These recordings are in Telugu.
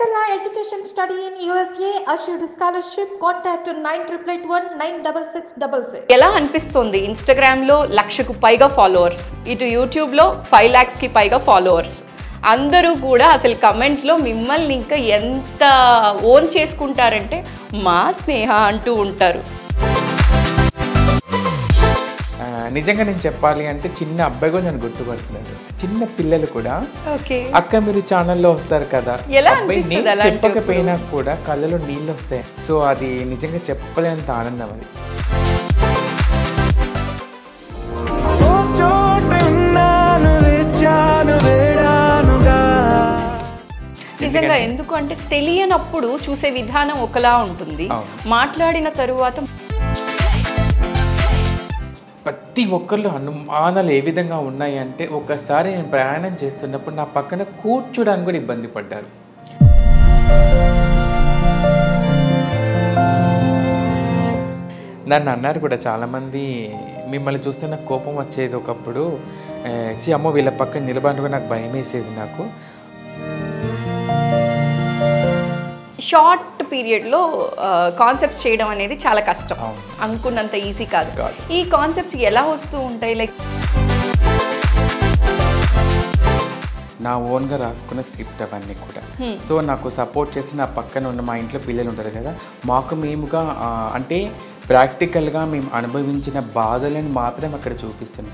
Umbrella Education Study in USA assured scholarship. Contact 9881 96666. ఎలా అనిపిస్తుంది ఇన్స్టాగ్రామ్లో లక్షకు పైగా ఫాలోవర్స్ ఇటు యూట్యూబ్లో ఫైవ్ ల్యాక్స్కి పైగా ఫాలోవర్స్ అందరూ కూడా అసలు కమెంట్స్లో మిమ్మల్ని ఇంకా ఎంత ఓన్ చేసుకుంటారంటే మా స్నేహ అంటూ ఉంటారు ఆ, నిజంగా నేను చెప్పాలి అంటే చిన్న అబ్బాయి కూడా నన్ను గుర్తుపడుతున్నాడు చిన్న పిల్లలు కూడా ఓకే అక్క మీరు ఛానల్లో వస్తారు కదా ఎలా అబ్బాయి అనిపిస్తుంది నేను అలాంటి చెప్పకపోయినా కూడా కళ్ళలో నీళ్ళు వస్తాయి సో అది నిజంగా చెప్పలేనంత ఆనందం అది ఓ చోటున్నాను వేచాను వేడానుగా నిజంగా ఎందుకు అంటే తెలియనప్పుడు చూసే విధానం ఒకలా ఉంటుంది అవును. మాట్లాడిన తరువాత ప్రతి ఒక్కరిలో అనుమానాలు ఏ విధంగా ఉన్నాయి అంటే ఒకసారి నేను ప్రయాణం చేస్తున్నప్పుడు నా పక్కన కూర్చోడానికి కూడా ఇబ్బంది పడ్డారు నన్ను అన్నారు కూడా చాలామంది మిమ్మల్ని చూస్తే నాకు కోపం వచ్చేది ఒకప్పుడు "ఏ, ఛీ అమ్మో వీళ్ళ పక్కన నిలబడి కూడా నాకు భయం వేసేది నాకు షార్ట్ పీరియడ్లో కాన్సెప్ట్స్ చేయడం అనేది చాలా కష్టం అవును. అనుకున్నంత ఈజీ కాదు కాదు. ఈ కాన్సెప్ట్స్ ఎలా వస్తూ ఉంటాయి లైక్ నా ఓన్గా రాసుకున్న స్క్రిప్ట్ అవన్నీ కూడా సో నాకు సపోర్ట్ చేసి నా పక్కన ఉన్న మా ఇంట్లో పిల్లలు ఉంటారు కదా మాకు మేముగా ఆ, అంటే ప్రాక్టికల్గా మేము అనుభవించిన బాధలను మాత్రం అక్కడ చూపిస్తున్నాం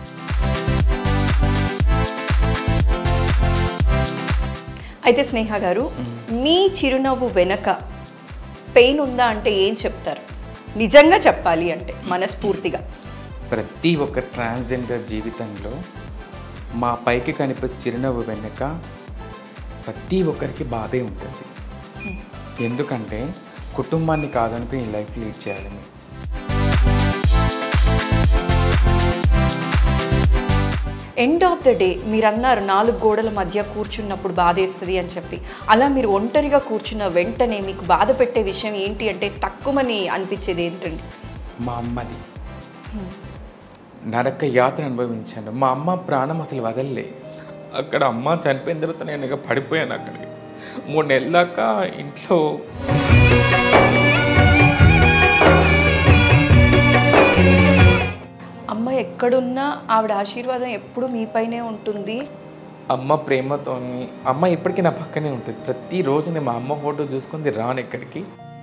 అయితే స్నేహ గారు మీ చిరునవ్వు వెనక పెయిన్ ఉందా అంటే ఏం చెప్తారు నిజంగా చెప్పాలి అంటే మనస్ఫూర్తిగా ప్రతి ఒక్క ట్రాన్స్జెండర్ జీవితంలో మా పైకి కనిపించే చిరునవ్వు వెనుక ప్రతి ఒక్కరికి బాధే ఉంటుంది ఎందుకంటే కుటుంబాన్ని కాదనుకుని ఈ లైఫ్ లీడ్ చేయాలని ఎండ్ ఆఫ్ ద డే మీరు అన్నారు నాలుగు గోడల మధ్య కూర్చున్నప్పుడు బాధేస్తుంది అని చెప్పి అలా మీరు ఒంటరిగా కూర్చున్న వెంటనే మీకు బాధ పెట్టే విషయం ఏంటి అంటే తక్కువని అనిపించేది ఏంటండి మా అమ్మది నరక యాత్ర అనుభవించాను మా అమ్మ ప్రాణం అసలు వదలలే అక్కడ అమ్మ చనిపోయిన తర్వాత నేను ఇక పడిపోయాను అక్కడికి మూడు నెలల దాకా ఇంట్లో అమ్మ ఎక్కడున్నా ఆవిడ ఆశీర్వాదం ఎప్పుడు మీపైనే ఉంటుంది అమ్మ ప్రేమతోని అమ్మ ఇప్పటికీ నా పక్కనే ఉంటుంది ప్రతిరోజు నేను మా అమ్మ ఫోటో చూసుకుంది రాను ఎక్కడికి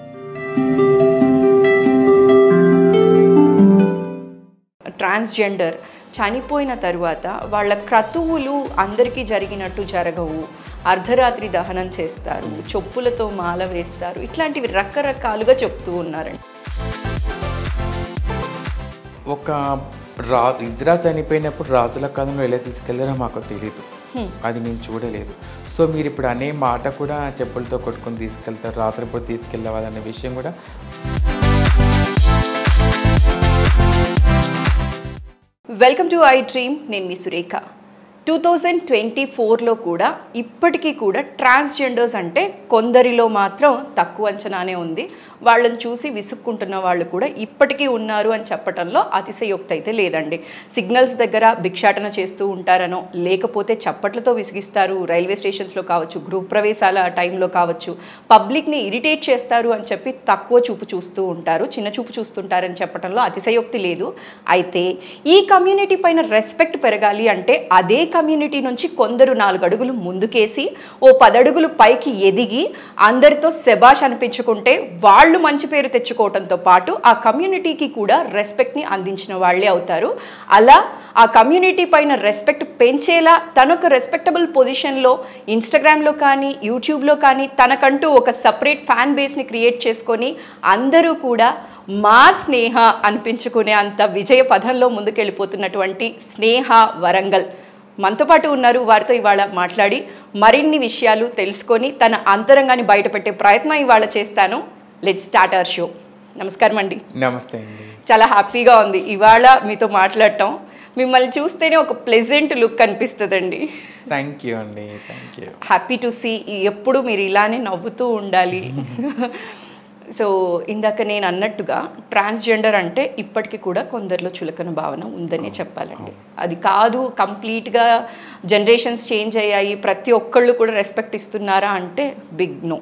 ట్రాన్స్జెండర్ చనిపోయిన తరువాత వాళ్ళ క్రతువులు అందరికీ జరిగినట్టు జరగవు అర్ధరాత్రి దహనం చేస్తారు చొప్పులతో మాల వేస్తారు ఇట్లాంటివి రకరకాలుగా చెప్తూ ఉన్నారండి ఒక రా ఇజ్రా చనిపోయినప్పుడు రాజుల కాలంలో ఎలా తీసుకెళ్లారో మాకు తెలియదు అది నేను చూడలేదు సో మీరు ఇప్పుడు అనే మాట కూడా చెప్పులతో కొట్టుకొని తీసుకెళ్తారు రాత్రిపూట తీసుకెళ్ళవాలనే విషయం కూడా వెల్కమ్ టు ఐ డ్రీమ్ నేను మీ సురేఖ టూ థౌజండ్ ట్వంటీ ఫోర్లో కూడా ఇప్పటికీ కూడా ట్రాన్స్జెండర్స్ అంటే కొందరిలో మాత్రం తక్కువ అంచనానే ఉంది వాళ్ళని చూసి విసుక్కుంటున్న వాళ్ళు కూడా ఇప్పటికీ ఉన్నారు అని చెప్పడంలో అతిశయోక్తి అయితే లేదండి సిగ్నల్స్ దగ్గర భిక్షాటన చేస్తూ ఉంటారనో లేకపోతే చప్పట్లతో విసిగిస్తారు రైల్వే స్టేషన్స్లో కావచ్చు గృహ ప్రవేశాల టైంలో కావచ్చు పబ్లిక్ని ఇరిటేట్ చేస్తారు అని చెప్పి తక్కువ చూపు చూస్తూ ఉంటారు చిన్న చూపు చూస్తుంటారని చెప్పడంలో అతిశయోక్తి లేదు అయితే ఈ కమ్యూనిటీ పైన రెస్పెక్ట్ పెరగాలి అంటే అదే కమ్యూనిటీ నుంచి కొందరు నాలుగు అడుగులు ముందుకేసి ఓ పదడుగులు పైకి ఎదిగి అందరితో శబాష్ అనిపించుకుంటే వాళ్ళు మంచి పేరు తెచ్చుకోవడంతో పాటు ఆ కమ్యూనిటీకి కూడా రెస్పెక్ట్ని అందించిన వాళ్ళే అవుతారు అలా ఆ కమ్యూనిటీ పైన రెస్పెక్ట్ పెంచేలా తనొక రెస్పెక్టబుల్ పొజిషన్లో ఇన్స్టాగ్రామ్లో కానీ యూట్యూబ్లో కానీ తనకంటూ ఒక సపరేట్ ఫ్యాన్ బేస్ని క్రియేట్ చేసుకొని అందరూ కూడా మా స్నేహ అనిపించుకునే అంత విజయ పథంలో ముందుకెళ్ళిపోతున్నటువంటి స్నేహ వరంగల్ మనతో పాటు ఉన్నారు వారితో ఇవాళ మాట్లాడి మరిన్ని విషయాలు తెలుసుకొని తన అంతరంగాన్ని బయటపెట్టే ప్రయత్నం ఇవాళ చేస్తాను లెట్ స్టార్ట్ అవర్ షో నమస్కారం అండి నమస్తే అండి చాలా హ్యాపీగా ఉంది ఇవాళ మీతో మాట్లాడటం మిమ్మల్ని చూస్తేనే ఒక ప్లెజెంట్ లుక్ అనిపిస్తుందండి థ్యాంక్ యూ అండి thank you happy to see ఎప్పుడు మీరు ఇలానే నవ్వుతూ ఉండాలి సో ఇందాక నేను అన్నట్టుగా ట్రాన్స్జెండర్ అంటే ఇప్పటికీ కూడా కొందరిలో చులకన భావన ఉందనే చెప్పాలండి అది కాదు కంప్లీట్గా జనరేషన్స్ చేంజ్ అయ్యాయి ప్రతి ఒక్కళ్ళు కూడా రెస్పెక్ట్ ఇస్తున్నారా అంటే బిగ్ నో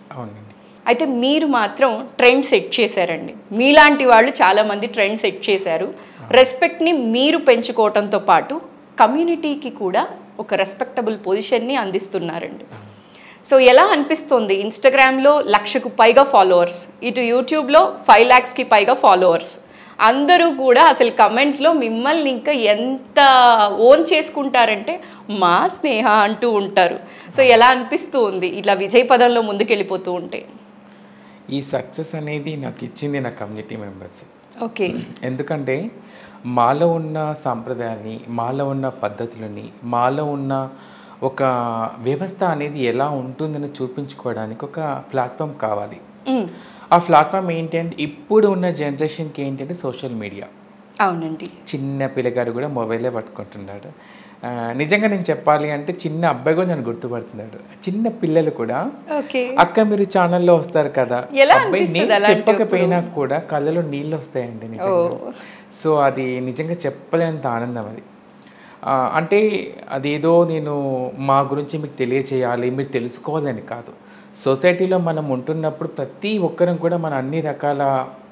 అవునండి అయితే మీరు మాత్రం ట్రెండ్ సెట్ చేశారండి మీలాంటి వాళ్ళు చాలామంది ట్రెండ్ సెట్ చేశారు రెస్పెక్ట్ని మీరు పెంచుకోవటంతో పాటు కమ్యూనిటీకి కూడా ఒక రెస్పెక్టబుల్ పొజిషన్ని అందిస్తున్నారండి సో ఎలా అనిపిస్తుంది ఇన్స్టాగ్రామ్లో లక్షకు పైగా ఫాలోవర్స్ ఇటు యూట్యూబ్లో ఫైవ్ ల్యాక్స్కి పైగా ఫాలోవర్స్ అందరూ కూడా అసలు కమెంట్స్లో మిమ్మల్ని ఇంకా ఎంత ఓన్ చేసుకుంటారంటే మా స్నేహ అంటూ ఉంటారు సో ఎలా అనిపిస్తూ ఉంది ఇట్లా విజయ పదంలో ముందుకెళ్ళిపోతూ ఉంటే ఈ సక్సెస్ అనేది నాకు ఇచ్చింది నా కమ్యూనిటీ మెంబర్స్ ఓకే ఎందుకంటే మాలో ఉన్న సాంప్రదాయాన్ని మాలో ఉన్న పద్ధతులని మాలో ఉన్న ఒక వ్యవస్థ అనేది ఎలా ఉంటుందని చూపించుకోవడానికి ఒక ప్లాట్ఫామ్ కావాలి ఆ ప్లాట్ఫామ్ ఏంటంటే ఇప్పుడు ఉన్న జనరేషన్కి ఏంటంటే సోషల్ మీడియా అవునండి చిన్న పిల్లగాడు కూడా మొబైలే పట్టుకుంటున్నాడు ఆ, నిజంగా నేను చెప్పాలి అంటే చిన్న అబ్బాయి కూడా నన్ను గుర్తుపడుతున్నాడు చిన్న పిల్లలు కూడా ఓకే అక్క మీరు ఛానల్లో వస్తారు కదా ఎలా అబ్బాయి అనిపిస్తుంది నేను అలాంటి చెప్పకపోయినా కూడా కళ్ళలో నీళ్ళు వస్తాయండి నిజంగా సో అది నిజంగా చెప్పలేనంత ఆనందం అది ఆ, అంటే అదేదో నేను మా గురించి మీకు తెలియచేయాలి మీరు తెలుసుకోవాలని కాదు సొసైటీలో మనం ఉంటున్నప్పుడు ప్రతి ఒక్కరం కూడా మన అన్ని రకాల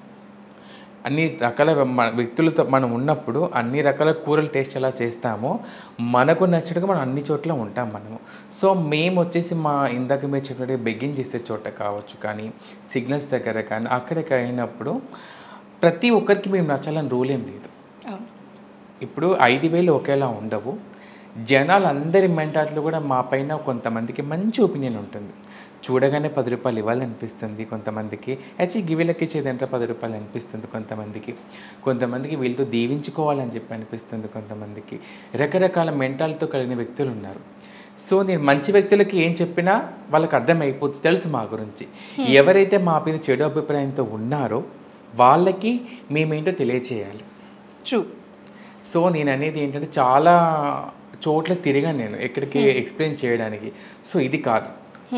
అన్ని రకాల మ- వ్యక్తులతో మనం ఉన్నప్పుడు అన్ని రకాల కూరలు టేస్ట్ ఎలా చేస్తామో మనకు నచ్చినట్టుగా మనం అన్ని చోట్ల ఉంటాం మనము సో మేము వచ్చేసి మా ఇందాక మీరు చెప్పినట్టుగా బెగ్గింగ్ చేసే చోట కావచ్చు కానీ సిగ్నల్స్ దగ్గర కానీ అక్కడికి అయినప్పుడు ప్రతి ఒక్కరికి మేము నచ్చాలని రూల్ ఏం లేదు అవును ఇప్పుడు ఐదు వేలు ఒకేలా ఉండవు జనాలందరి మెంటాలిటీలో కూడా మా పైన కొంతమందికి మంచి ఒపీనియన్ ఉంటుంది చూడగానే పది రూపాయలు ఇవ్వాలనిపిస్తుంది కొంతమందికి హెచ్చి గివిలకి ఇచ్చేదంటే పది రూపాయలు అనిపిస్తుంది కొంతమందికి కొంతమందికి వీళ్ళతో దీవించుకోవాలని చెప్పి అనిపిస్తుంది కొంతమందికి రకరకాల మెంటాలతో కలిగిన వ్యక్తులు ఉన్నారు సో నేను మంచి వ్యక్తులకి ఏం చెప్పినా వాళ్ళకి అర్థమైపోతుంది తెలుసు మా గురించి ఎవరైతే మా మీద చెడు అభిప్రాయంతో ఉన్నారో వాళ్ళకి మేమేంటో తెలియచేయాలి ట్రూ సో నేను అనేది ఏంటంటే చాలా చోట్ల తిరిగాను నేను ఎక్కడికి ఎక్స్ప్లెయిన్ చేయడానికి సో ఇది కాదు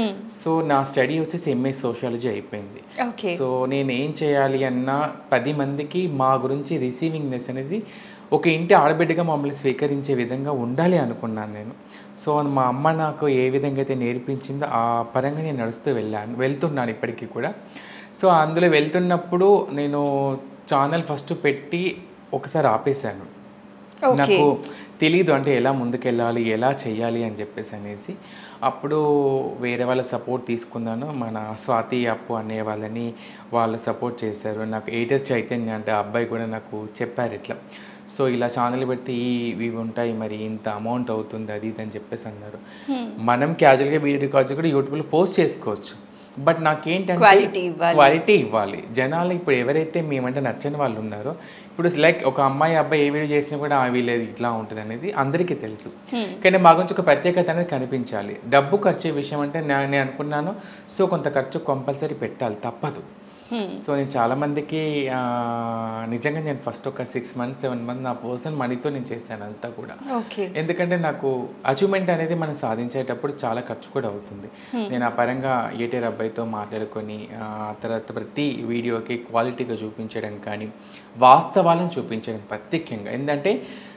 సో నా స్టడీ వచ్చేసి ఎంఏ సోషాలజీ అయిపోయింది ఓకే సో నేను ఏం చేయాలి అన్నా పది మందికి మా గురించి రిసీవింగ్నెస్ అనేది ఒక ఇంటి ఆడబిడ్డగా మమ్మల్ని స్వీకరించే విధంగా ఉండాలి అనుకున్నాను నేను సో మా అమ్మ నాకు ఏ విధంగా అయితే నేర్పించిందో ఆ పరంగా నేను నడుస్తూ వెళ్ళాను వెళ్తున్నాను ఇప్పటికీ కూడా సో అందులో వెళ్తున్నప్పుడు నేను ఛానల్ ఫస్ట్ పెట్టి ఒకసారి ఆపేశాను ఓకే నాకు తెలీదు అంటే ఎలా ముందుకెళ్ళాలి ఎలా చేయాలి అని చెప్పేసి అనేసి అప్పుడు వేరే వాళ్ళ సపోర్ట్ తీసుకున్నాను మన స్వాతి అప్పు అనే వాళ్ళని వాళ్ళు సపోర్ట్ చేశారు నాకు ఎయిటర్ చైతన్య అంటే ఆ అబ్బాయి కూడా నాకు చెప్పారు ఇట్లా సో ఇలా ఛానల్ పెడితే ఈ ఇవి ఉంటాయి మరి ఇంత అమౌంట్ అవుతుంది అది ఇది అని చెప్పేసి అన్నారు మనం క్యాజువల్గా వీడియో రికార్డ్స్ కూడా యూట్యూబ్లో పోస్ట్ చేసుకోవచ్చు బట్ నాకేంటంటే Quality ఇవ్వాలి. క్వాలిటీ ఇవ్వాలి జనాలు ఇప్పుడు ఎవరైతే మేమంటే నచ్చని వాళ్ళు ఉన్నారో ఇప్పుడు లైక్ ఒక అమ్మాయి అబ్బాయి ఏ వీడియో చేసినా కూడా ఆ వీళ్ళది ఇట్లా ఉంటుంది అనేది అందరికీ తెలుసు కానీ మా గురించి ఒక ప్రత్యేకత అనేది కనిపించాలి డబ్బు ఖర్చు విషయం అంటే నా- నేను అనుకున్నాను సో కొంత ఖర్చు కంపల్సరీ పెట్టాలి తప్పదు సో నేను చాలా మందికి ఆ, నిజంగా నేను ఫస్ట్ ఒక సిక్స్ మంత్స్ సెవెన్ మంత్స్ నా పర్సనల్ మనీతో నేను చేశాను అంతా కూడా ఓకే ఎందుకంటే నాకు అచీవ్మెంట్ అనేది మనం సాధించేటప్పుడు చాలా ఖర్చు కూడా అవుతుంది నేను ఆ పరంగా ఏటీఆర్ అబ్బాయితో మాట్లాడుకొని ఆ తర్వాత ప్రతి వీడియోకి క్వాలిటీగా చూపించడం కానీ వాస్తవాలను చూపించడం ప్రత్యేకంగా ఏంటంటే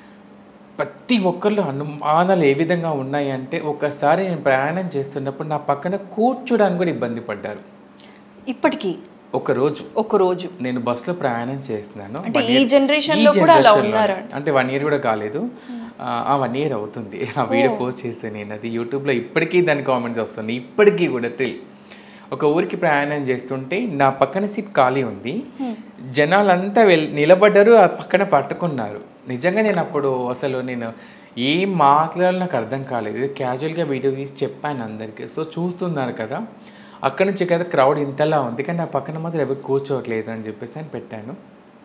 ప్రతి ఒక్కరిలో అనుమానాలు ఏ విధంగా ఉన్నాయి అంటే ఒకసారి నేను ప్రయాణం చేస్తున్నప్పుడు నా పక్కన కూర్చోడానికి కూడా ఇబ్బంది పడ్డారు ఇప్పటికీ ఒక రోజు ఒక రోజు నేను బస్సులో ప్రయాణం చేస్తున్నాను అంటే One ఈ year- generation ఈ లో కూడా అలా generation లో. ఉన్నారా? అంటే వన్ ఇయర్ కూడా కాలేదు ఆ, ఆ వన్ ఇయర్ అవుతుంది ఆ వీడియో పోస్ట్ చేశాను నేను అది యూట్యూబ్లో ఇప్పటికీ దాని కామెంట్స్ వస్తున్నాయి ఇప్పటికీ కూడా టిల్ ఒక ఊరికి ప్రయాణం చేస్తుంటే నా పక్కన సీట్ ఖాళీ ఉంది జనాలంతా వెల్ నిలబడ్డారు ఆ పక్కన పట్టుకున్నారు నిజంగా నేను అప్పుడు అసలు నేను ఏం మాట్లాడాలో నాకు అర్థం కాలేదు ఇది క్యాజువల్గా వీడియో తీసి చెప్పాను అందరికీ సో చూస్తున్నారు కదా అక్కడి నుంచి కదా క్రౌడ్ ఇంతలా ఉంది కానీ నా పక్కన మాత్రం ఎవరు కూర్చోవట్లేదు అని చెప్పేసి అని పెట్టాను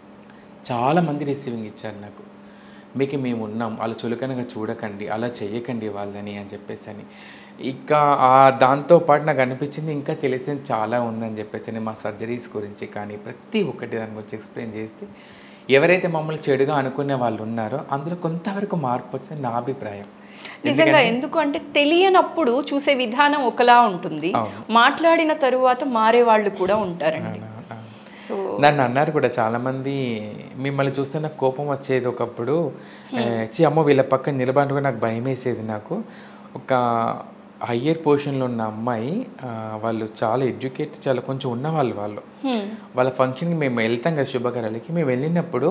చాలా మంది రిసీవింగ్ ఇచ్చారు నాకు మీకు మేము ఉన్నాం అలా చులకనగా చూడకండి అలా చేయకండి వాళ్ళని అని చెప్పేసి అని ఇక ఆ దాంతోపాటు నాకు అనిపించింది ఇంకా తెలిసింది చాలా ఉందని చెప్పేసి అని మా సర్జరీస్ గురించి కానీ ప్రతి ఒక్కటి దాని గురించి ఎక్స్ప్లెయిన్ చేస్తే ఎవరైతే మమ్మల్ని చెడుగా అనుకునే వాళ్ళు ఉన్నారో అందులో కొంతవరకు మార్పు వచ్చింది నా అభిప్రాయం నిజంగా ఎందుకు అంటే తెలియనప్పుడు చూసే విధానం ఒకలా ఉంటుంది అవును. మాట్లాడిన తరువాత మారే వాళ్ళు కూడా ఉంటారండి అవునా? అవును. సో నన్ను అన్నారు కూడా చాలా మంది మిమ్మల్ని చూస్తే నాకు కోపం వచ్చేది ఒకప్పుడు ఏ, చి అమ్మో వీళ్ళ పక్కన నిలబడి కూడా నాకు భయం వేసేది నాకు ఒక హయ్యర్ పొజిషన్లో ఉన్న అమ్మాయి ఆ, వాళ్ళు చాలా ఎడ్యుకేట్ చాలా కొంచెం ఉన్నవాళ్ళు వాళ్ళు వాళ్ళ ఫంక్షన్కి మేము వెళ్తాం కదా శుభకార్యాలకి మేము వెళ్ళినప్పుడు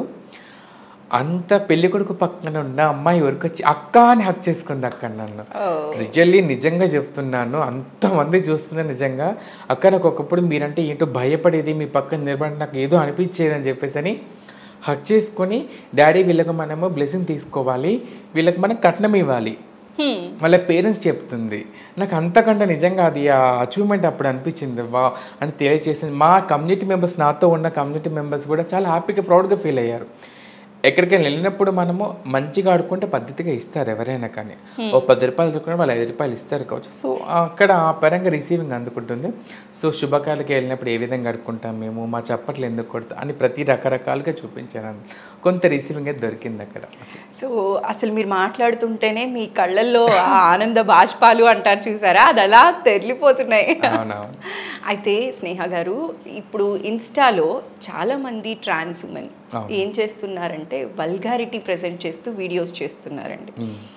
అంత పెళ్లి కొడుకు పక్కన ఉన్న అమ్మాయి ఎవరికి వచ్చి అక్క అని హక్ చేసుకుంది అక్కడ నన్ను రియల్లీ నిజంగా చెప్తున్నాను అంతమంది చూస్తున్నారు నిజంగా అక్క నాకు ఒకప్పుడు మీరంటే ఏంటో భయపడేది మీ పక్కన నిలబడి నాకు ఏదో అనిపించేది అని చెప్పేసి అని హక్ చేసుకొని డాడీ వీళ్ళకి మనము బ్లెస్సింగ్ తీసుకోవాలి వీళ్ళకి మనం కట్నం ఇవ్వాలి వాళ్ళ పేరెంట్స్ చెప్తుంది నాకు అంతకంటే నిజంగా అది ఆ అచీవ్మెంట్ అప్పుడు అనిపించింది వా అని తెలియజేసింది మా కమ్యూనిటీ మెంబర్స్ నాతో ఉన్న కమ్యూనిటీ మెంబర్స్ కూడా చాలా హ్యాపీగా ప్రౌడ్గా ఫీల్ అయ్యారు ఎక్కడికైనా వెళ్ళినప్పుడు మనము మంచిగా ఆడుకుంటే పద్ధతిగా ఇస్తారు ఎవరైనా కానీ ఓ పది రూపాయలు దొరుకున్న వాళ్ళు ఐదు రూపాయలు ఇస్తారు కావచ్చు సో అక్కడ ఆ పరంగా రిసీవింగ్ అందుకుంటుంది సో శుభకార్యాలకి వెళ్ళినప్పుడు ఏ విధంగా ఆడుకుంటాం మేము మా చప్పట్లు ఎందుకు కొడతాం అని ప్రతి రకరకాలుగా చూపించాను కొంత రిసీవింగ్ అయితే దొరికింది అక్కడ సో అసలు మీరు మాట్లాడుతుంటేనే మీ కళ్ళల్లో ఆ ఆనంద బాష్పాలు అంటారు చూసారా అది అలా తెరిలిపోతున్నాయి అవునవును అయితే స్నేహ గారు ఇప్పుడు ఇన్స్టాలో చాలా మంది ట్రాన్స్ ఉమెన్ అవును. ఏం చేస్తున్నారంటే వల్గారిటీ ప్రెజెంట్ చేస్తూ వీడియోస్ చేస్తున్నారండి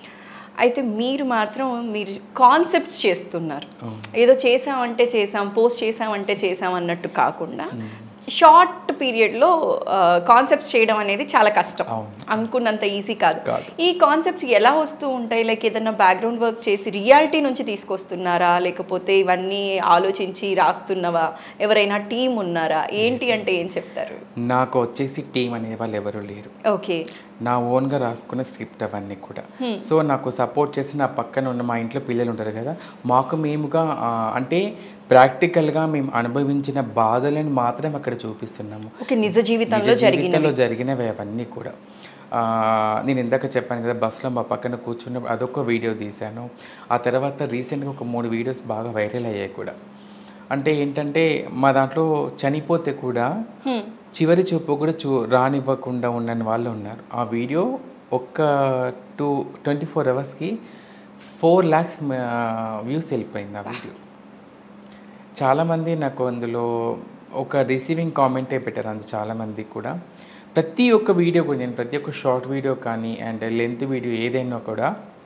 అయితే మీరు మాత్రం మీరు కాన్సెప్ట్స్ చేస్తున్నారు ఏదో చేసామంటే చేసాం పోస్ట్ చేసామంటే చేసాం అన్నట్టు కాకుండా షార్ట్ పీరియడ్లో కాన్సెప్ట్స్ చేయడం అనేది చాలా కష్టం అవును. అనుకున్నంత ఈజీ కాదు కాదు. ఈ కాన్సెప్ట్స్ ఎలా వస్తూ ఉంటాయి లైక్ ఏదైనా బ్యాక్గ్రౌండ్ వర్క్ చేసి రియాలిటీ నుంచి తీసుకొస్తున్నారా లేకపోతే ఇవన్నీ ఆలోచించి రాస్తున్నవా ఎవరైనా టీం ఉన్నారా ఏంటి అంటే ఏం చెప్తారు నాకు వచ్చేసి టీం అనే వాళ్ళు ఎవరు లేరు ఓకే నా ఓన్గా రాసుకున్న స్క్రిప్ట్ అవన్నీ కూడా సో నాకు సపోర్ట్ చేసి నా పక్కన ఉన్న మా ఇంట్లో పిల్లలు ఉంటారు కదా మాకు మేముగా ఆ, అంటే ప్రాక్టికల్గా మేము అనుభవించిన బాధలను మాత్రమే అక్కడ చూపిస్తున్నాము ఓకే నిజ జీవితంలో నిజ జరిగిన జీవితంలో జరిగినవి అవన్నీ కూడా ఆ, నేను ఇందాక చెప్పాను కదా బస్సులో మా పక్కన కూర్చున్నప్పుడు అదొక వీడియో తీశాను ఆ తర్వాత రీసెంట్గా ఒక మూడు వీడియోస్ బాగా వైరల్ అయ్యాయి కూడా అంటే ఏంటంటే మా దాంట్లో చనిపోతే కూడా చివరి చూపు కూడా చూ రానివ్వకుండా ఉన్న వాళ్ళు ఉన్నారు ఆ వీడియో ఒక్క టూ ట్వంటీ ఫోర్ అవర్స్కి ఫోర్ ల్యాక్స్ వ్యూస్ వెళ్ళిపోయింది ఆ వీడియో చాలామంది నాకు అందులో ఒక రిసీవింగ్ కామెంటే పెట్టారు అందు చాలామంది కూడా ప్రతి ఒక్క వీడియో కూడా నేను ప్రతి ఒక్క షార్ట్ వీడియో కానీ అండ్ లెంత్ వీడియో ఏదైనా కూడా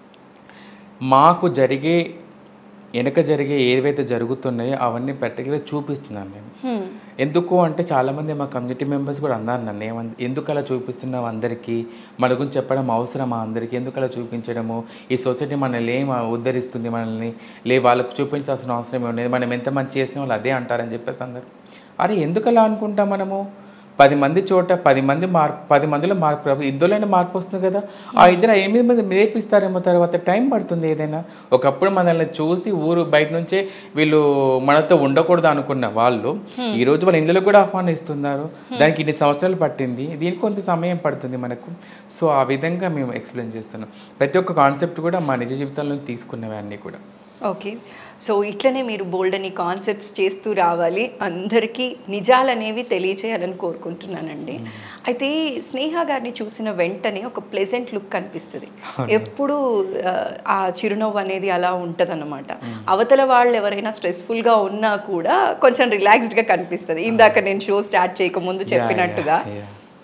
మాకు జరిగే వెనక జరిగే ఏవైతే జరుగుతున్నాయో అవన్నీ ప్రాక్టికల్గా చూపిస్తున్నాను నేను ఎందుకు అంటే చాలామంది మా కమ్యూనిటీ మెంబర్స్ కూడా అన్నారు నన్ను ఏమన్ ఎందుకు అలా చూపిస్తున్నావు అందరికీ మన గురించి చెప్పడం అవసరమా అందరికీ ఎందుకు అలా చూపించడము ఈ సొసైటీ మనల్ని ఏం ఉద్ధరిస్తుంది మనల్ని లే వాళ్ళకు చూపించాల్సిన అవసరం ఏమి మనం ఎంత మంచి చేసిన వాళ్ళు అదే అంటారని చెప్పేసి అందరు అరే ఎందుకు అలా అనుకుంటాం మనము పది మంది చోట పది మంది మార్పు పది మందిలో మార్పు రావు ఇద్దరులైనా మార్పు వస్తుంది కదా ఆ ఇద్దరు ఎనిమిది మంది నేర్పిస్తారేమో తర్వాత టైం పడుతుంది ఏదైనా ఒకప్పుడు మనల్ని చూసి ఊరు బయట నుంచే వీళ్ళు మనతో ఉండకూడదు అనుకున్న వాళ్ళు ఈ రోజు వాళ్ళ ఇళ్ళలో కూడా ఆహ్వానిస్తున్నారు దానికి ఇన్ని సంవత్సరాలు పట్టింది దీనికి కొంత సమయం పడుతుంది మనకు సో ఆ విధంగా మేము ఎక్స్ప్లెయిన్ చేస్తున్నాం ప్రతి ఒక్క కాన్సెప్ట్ కూడా మా నిజ జీవితంలో తీసుకున్నవి అన్నీ కూడా ఓకే సో ఇట్లనే మీరు బోల్డ్ అని కాన్సెప్ట్స్ చేస్తూ రావాలి అందరికీ నిజాలనేవి తెలియచేయాలని కోరుకుంటున్నానండి అయితే స్నేహ గారిని చూసిన వెంటనే ఒక ప్లెజెంట్ లుక్ కనిపిస్తుంది ఎప్పుడు ఆ, ఆ చిరునవ్వు అనేది అలా ఉంటదన్నమాట అవతల వాళ్ళు ఎవరైనా స్ట్రెస్ఫుల్గా ఉన్నా కూడా కొంచెం రిలాక్స్డ్గా కనిపిస్తుంది ఇందాక నేను షో స్టార్ట్ చేయకముందు చెప్పినట్టుగా yeah.